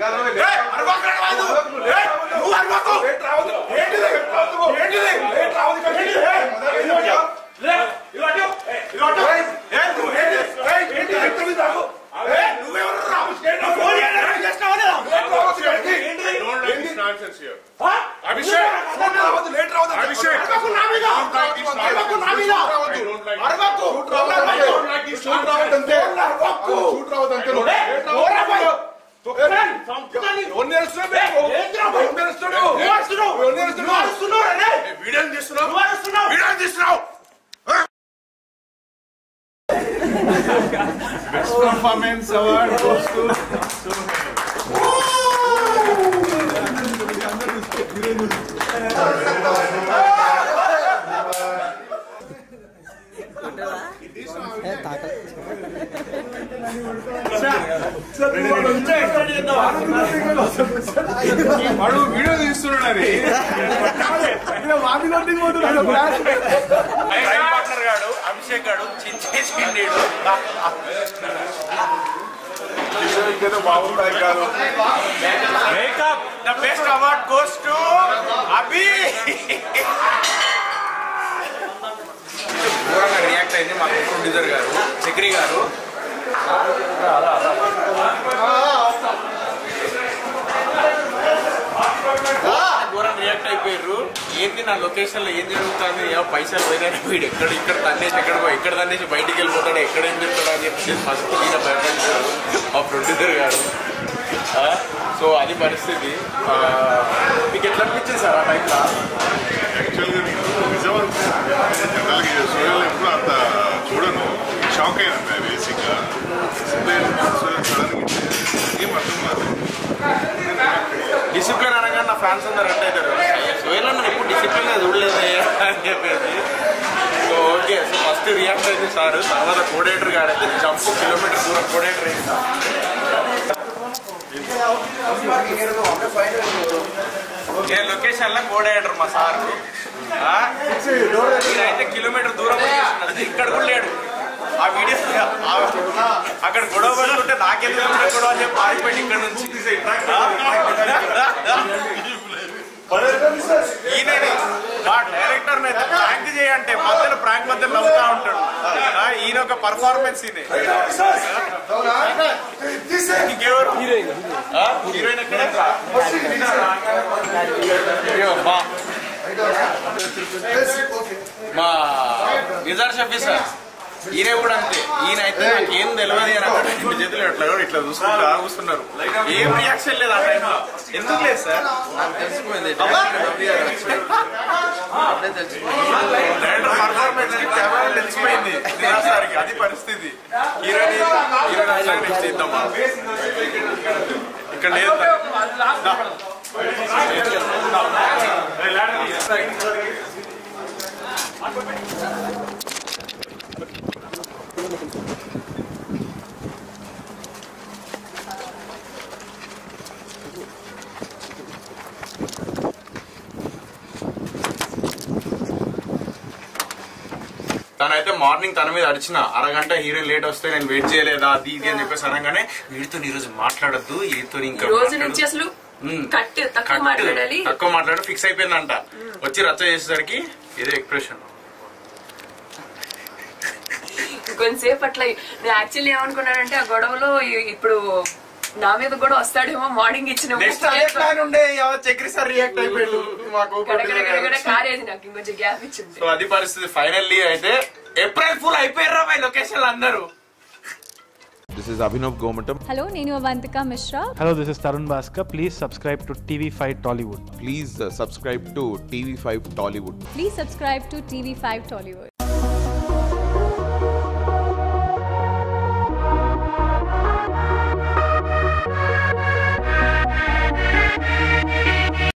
Performance award goes to వాడు video తీస్తున్నాడు అది పార్ట్నర్ గాడు అభిషేక్ గాడు చించేసిండు బాగుంటాయి కాదు makeup the best award goes to Abhi ఘోరంగా రియాక్ట్ అయింది మా ప్రొడ్యూసర్ గారు చక్రి గారు ఘోరం రియాక్ట్ అయిపోయారు ఏంది నా లొకేషన్ లో ఏం జరుగుతుంది ఏమో పైసలు పోయినా వీడు ఎక్కడ ఇక్కడ తన్నేసి ఎక్కడ పోయి ఎక్కడ తన్నేసి బయటికి వెళ్ళిపోతాడు ఎక్కడ ఏం చెప్తాడు అని చెప్పి ఫస్ట్ ఈయన భయపడ్డారు మా ప్రొడ్యూసర్ గారు ఆ, సో అది పరిస్థితి ఆ, మీకు ఎట్లా అనిపించింది సార్ ఆ టైంలో యాక్చువల్గా నేను నిజం జనరల్గా సోయల్ ఎప్పుడు అంత చూడను షాక్ అయినా బేసిక్గా సడన్గా ఏం అర్థం కాదు డిసిప్లిన్ అనగా నా ఫ్యాన్స్ అందరు రన్ అవుతారు సోయల్ అన్న ఎప్పుడు డిసిప్లిన్ చూడలేదు అని చెప్పేసి so okay so first react అయింది సార్ తర్వాత కోడేటర్ గాడైతే జంప్ కిలోమీటర్ దూరం కోడేటర్ అయింది ఏ లొకేషన్ లో కోడేటర్ మా సార్ అయితే కిలోమీటర్ దూరం వచ్చేసినాడు. ఇక్కడ కూడా లేడు ఆ వీడియో అక్కడ గొడవ పడుతుంటే నాకెందుకు వచ్చిన గొడవ అని చెప్పి పారిపోయింది ఇక్కడ నుంచి ఈయనని మా డైరెక్టర్ ప్రాంక్ చేయంటే మధ్యలో ప్రాంక్ మధ్యలో నవ్వుతా ఉంటాడు ఆ, ఈయన ఒక పర్ఫార్మెన్స్ ఈయన ఇంకెవరు ఆ, హీరోయిన్ ఎక్కడ అయ్యో, మా మా నిజార్ షఫీ సార్ ఈయన కూడా అంతే ఈయన అయితే నాకు ఏం తెలియదు అని అన్నాడు రెండు చేతులు ఇట్లా కూడా ఇట్లా చూసుకుంటా కూర్చున్నారు ఏం రియాక్షన్ లేదు ఆ టైంలో ఎందుకు లేదు సార్ డైరెక్టర్ పర్ఫార్మెన్స్ కి కెమెరా తెలిసిపోయింది నిజార్ సార్కి అది పరిస్థితి హీరోయిన్ హీరోయిన్ అట్లా నెక్స్ట్ ఇద్దాం మనం. ఇక్కడ లేదు దా. తనైతే మార్నింగ్ తన మీద అరిచిన అరగంట హీరోయిన్ లేట్ వస్తే నేను వెయిట్ చేయలేదా అది ఇది అని చెప్పేసి అనగానే వీడితో ఈ రోజు మాట్లాడద్దు ఈతో ఇంకా ఈ రోజు మాట్లాడొద్దు. నుంచి అసలు మ్మ్. కట్ తక్కువ కట్ మాట్లాడాలి తక్కువ మాట్లాడి ఫిక్స్ అయిపోయిందంట వచ్చి రచ్చ చేసేసరికి ఇదే ఎక్స్ప్రెషన్ కొంతసేపు అట్లా నేను యాక్చువల్లీ ఏమనుకున్నానంటే ఆ గొడవలో ఇ- ఇప్పుడు నా మీద కూడా వస్తాడేమో మార్నింగ్ ఇచ్చిన నెక్స్ట్ అదే ప్లాన్ ఉండే ఎవరు చక్రి సార్ రియాక్ట్ అయిపోయాడు మాకు గడగడ కారేది నాకు ఇంకొంచెం గ్యాప్ ఇచ్చింది సో అది పరిస్థితి ఫైనల్లీ అయితే ఏప్రిల్ ఫుల్ అయిపోయారు మై లొకేషన్ అందరూ This is Abhinav Gomatam. Hello, నేను Avantika Mishra Hello, this is Tarun Bhaskar. Please subscribe to TV5 Tollywood. Please uh, subscribe to TV5 Tollywood. Please subscribe to TV five Tollywood